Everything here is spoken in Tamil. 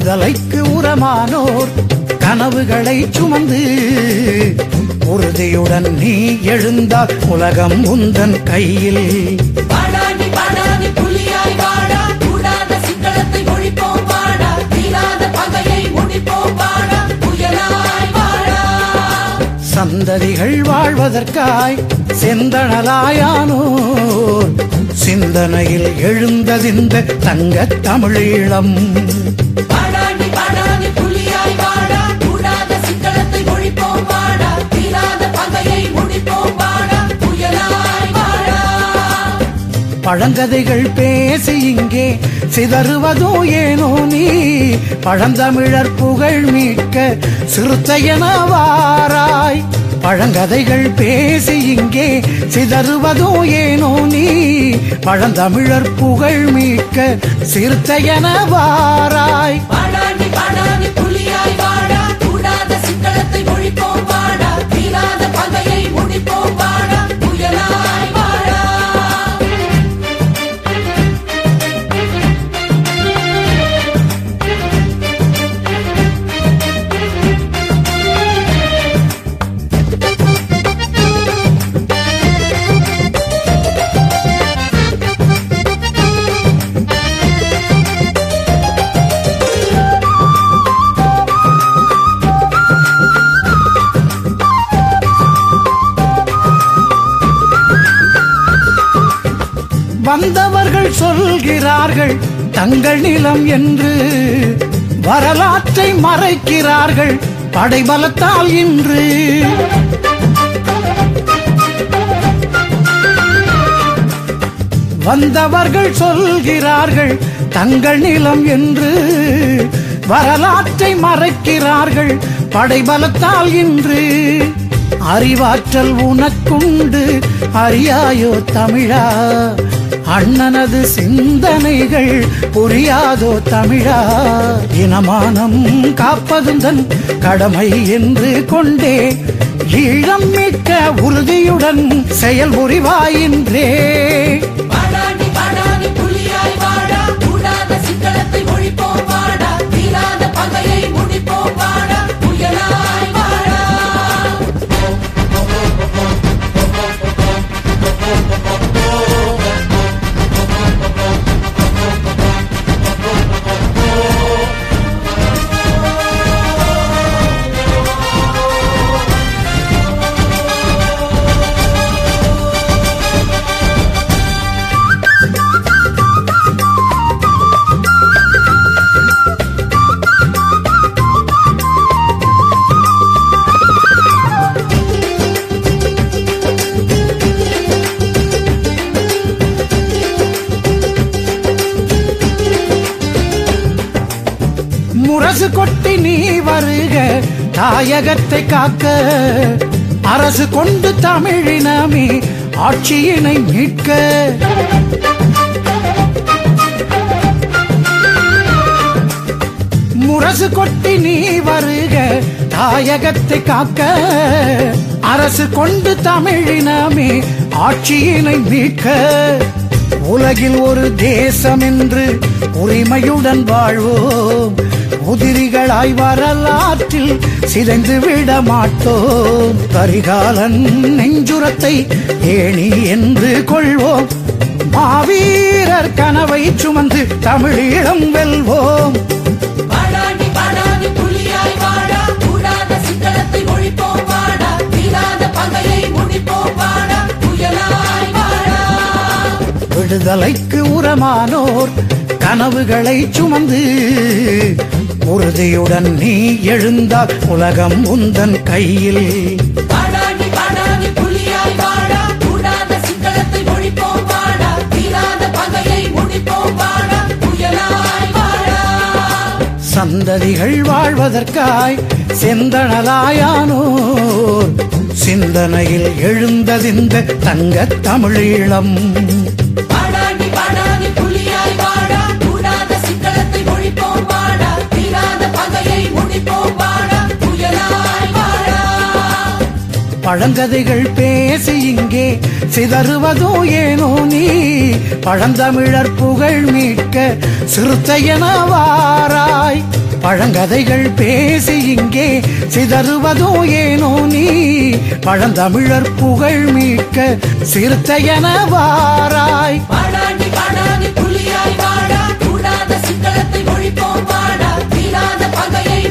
விடுதலைக்கு உரமானோர் கனவுகளை சுமந்து உறுதியுடன் நீ எழுந்தால் உலகம் உந்தன் கையில் வாடாடி வாடாடி புலியாய் வாடா கூடாத சிங்களத்தை ஒழிப்போம் வாடா தீராத பகையை முடிப்போம் வாடா புயலாய் வாடா சந்ததிகள் வாழ்வதற்காய் செந்தணலாயானோர் சிந்தனையில் எழுந்ததிந்த தங்கத் தமிழீழம் வாடாடி வாடாடி புலியாய் வாடா கூடாத சிங்களத்தை ஒழிப்போம் வாடா தீராத பகையை முடிப்போம் வாடா புயலாய் வாடா பழங்கதைகள் பேசி இங்கே சிதறுவதோ ஏனோ நீ பழந்தமிழர் புகழ் மீட்க சிறுத்தையன வாராய் பழங்கதைகள் பேசி இங்கே சிதறுவதோ ஏனோ நீ பழந்தமிழர் புகழ் மீட்க சிறுத்தையன வாராய் வாடாடி வாடாடி புலியாய் வாடா கூடாத சிங்களத்தை ஒழிப்போம் வாடா தீராத பகையை முடிப்போம் வாடா புயலாய் வாடா வந்தவர்கள் சொல்கிறார்கள் தங்கள் நிலம் என்று வரலாற்றை மறைக்கிறார்கள் படைபலத்தால் இன்று வந்தவர்கள் சொல்கிறார்கள் தங்கள் நிலம் என்று வரலாற்றை மறைக்கிறார்கள் படைபலத்தால் இன்று அறிவாற்றல் உனக்குண்டு அறியாயோ தமிழா அண்ணனது சிந்தனைகள் புரியாதோ தமிழா இனமானம் காப்பதும் தன் கடமை என்று கொண்டே ஈழம் மீட்க உறுதியுடன் செயல் புரிவாயின்றே வாடாடி வாடாடி புலியாய் வாடா கூடாத சிங்களத்தை ஒழிப்போம் வாடா தீராத பகையை முடிப்போம் வாடா புயலாய் வாடா முரசு கொட்டி நீ வருக தாயகத்தை காக்க அரசு கொண்டு தமிழினமே ஆட்சியினை மீட்க முரசு கொட்டி நீ வருக தாயகத்தை காக்க அரசு கொண்டு தமிழினமே ஆட்சியினை மீட்க உலகில் ஒரு தேசம் என்று உரிமையுடன் வாழ்வோம் உதிரிகளாய் வரலாற்றில் சிதைந்து விட மாட்டோம் கரிகாலன் நெஞ்சுரத்தை ஏணி என்று கொள்வோம் மாவீரர் கனவை சுமந்து தமிழீழம் வெல்வோம் வாடாடி வாடாடி புலியாய் வாடா கூடாத சிங்களத்தை ஒழிப்போம் வாடா தீராத பகையை முடிப்போம் வாடா புயலாய் வாடா விடுதலைக்கு உரமானோர் கனவுகளை சுமந்து உறுதியுடன் நீ எழுந்தால் உலகம் உந்தன் கையில் வாடாடி வாடாடி புலியாய் வாடா கூடாத சிங்களத்தை ஒழிப்போம் வாடா தீராத பகையை முடிப்போம் வாடா புயலாய் வாடா சந்ததிகள் வாழ்வதற்காய் செந்தணலாயானோர் சிந்தனையில் எழுந்ததிந்த தங்கத் தமிழீழம் வாடாடி வாடாடி புலியாய் வாடா கூடாத சிங்களத்தை ஒழிப்போம் வாடா தீராத பகையை முடிப்போம் வாடா புயலாய் வாடா பழங்கதைகள் பேசி இங்கே சிதறுவதோ ஏனோ நீ பழந்தமிழர் புகழ் மீட்க சிறுத்தையன வாராய் பழங்கதைகள் பேசி இங்கே சிதறுவதும் ஏனோ நீ பழந்தமிழர் புகழ் மீட்க சிறுத்தையன வாராய் வாடாண்டி வாடாண்டி புலியாய் வாடா கூடாத சிங்களத்தை ஒழிப்போம் வாடா தீராத பகையை